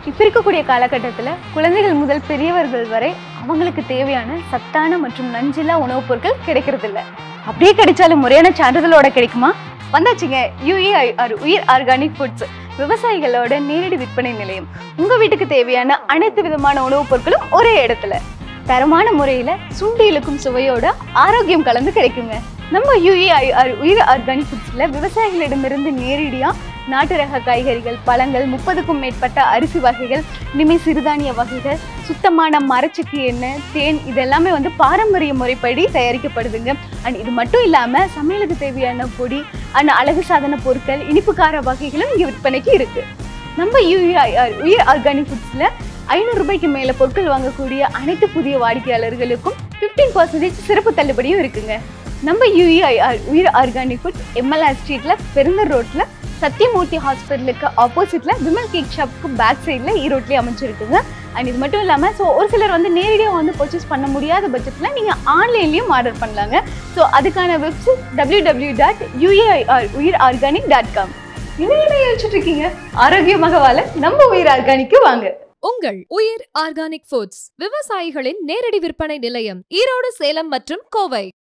இப்போ இருக்கக்கூடிய காலகட்டத்தில் குழந்தைகள் முதல் பெரியவர்கள் வரை அவங்களுக்கு தேவையான சத்தான மற்றும் நஞ்சில்லா உணவுப் பொருட்கள் கிடைக்கிறது இல்ல அப்படியே கிடைச்சாலும் முறையான சான்றிதழோட கிடைக்குமா வந்தாச்சுங்க யூஏஐஆர் உயிர் ஆர்கானிக் ஃபுட்ஸ் விவசாயிகளோட நேரடி விற்பனை நிலையம் உங்க வீட்டுக்கு தேவையான அனைத்து விதமான உணவுப் பொருட்களும் ஒரே இடத்துல தரமான முறையில சுண்டி இழுக்கும் சுவையோட ஆரோக்கியம் கலந்து கிடைக்குங்க நம்ம யூஏஐஆர் உயிர் ஆர்கானிக் ஃபுட்ஸ்ல விவசாயிகளிடமிருந்து நேரடியா நாட்டு ரக காய்கறிகள் பழங்கள் முப்பதுக்கும் மேற்பட்ட அரிசி வகைகள் இனிமே சிறுதானிய வகைகள் சுத்தமான மரச்செக்கு எண்ணெய் தேன் இதெல்லாமே வந்து பாரம்பரிய முறைப்படி தயாரிக்கப்படுதுங்க அண்ட் இது மட்டும் இல்லாம சமையலுக்கு தேவையான பொடி அண்ட் அழகு சாதன பொருட்கள் இனிப்பு கார வகைகளும் இங்க விற்பனைக்கு இருக்கு நம்ம யூஏஐஆர் உயிர் ஆர்கானிக் ஃபுட்ஸ்ல ஐநூறு ரூபாய்க்கு மேல பொருட்கள் வாங்கக்கூடிய அனைத்து புதிய வாடிக்கையாளர்களுக்கும் 15% பர்சன்டேஜ் சிறப்பு தள்ளுபடியும் இருக்குங்க நம்ம யூஏஐஆர் உயிர் ஆர்கானிக் ஃபுட்ஸ் எம்எல்ஆர் ஸ்ட்ரீட்ல பெருந்தர் ரோட்ல சத்யமூர்த்தி ஹாஸ்பிட்டலுக்கு ஆப்போசிட்ல விமல் கேக் ஷாப்க்கு பேக் சைடில் ஈரோட்லேயே அமைச்சிருக்குங்க அண்ட் இது மட்டும் இல்லாமல் ஸோ ஒரு சிலர் வந்து நேரடியாக வந்து பர்ச்சேஸ் பண்ண முடியாத பட்சத்தில் நீங்கள் ஆன்லைன்லேயும் ஆர்டர் பண்ணலாங்க ஸோ அதுக்கான website W W dot U A I R Uyir organic dot com இன்னும் என்ன யோசிச்சுட்டு இருக்கீங்க ஆரோக்கியமாக வாழ நம்ம உயிர் ஆர்கானிக்கு வாங்க உங்கள் உயிர் ஆர்கானிக் ஃபுட்ஸ் விவசாயிகளின் நேரடி விற்பனை நிலையம் ஈரோடு சேலம் மற்றும் கோவை